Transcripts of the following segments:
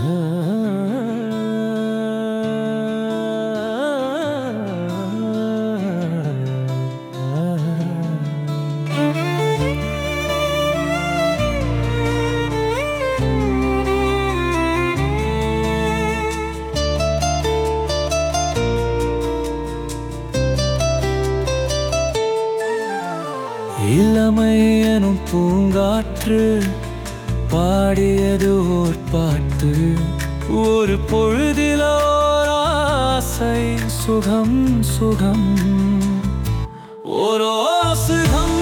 இளமை எனும் பூங்காற்று பாடியது ஓர் பாட்டு ஒரு பொழுதில் ஓர் ஆசை சுகம் சுகம் ஒரு சுகம்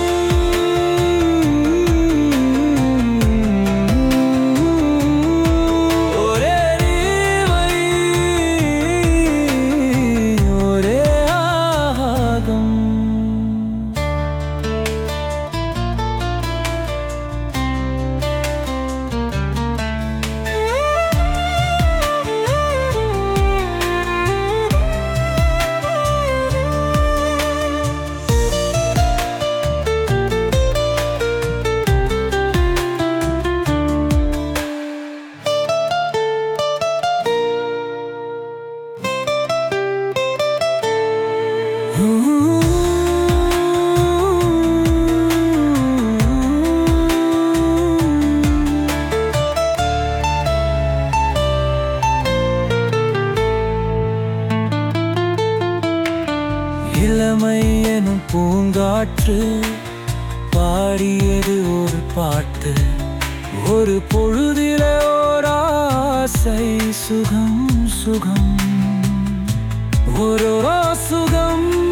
ஒரே நீவை, ஒரே ஆகம் இளமை எனும் பூங்காற்று பாடியது ஒரு பாட்டு ஒரு பொழுதில ஓர் ஆசை சுகம் சுகம் ஒரு சுகம்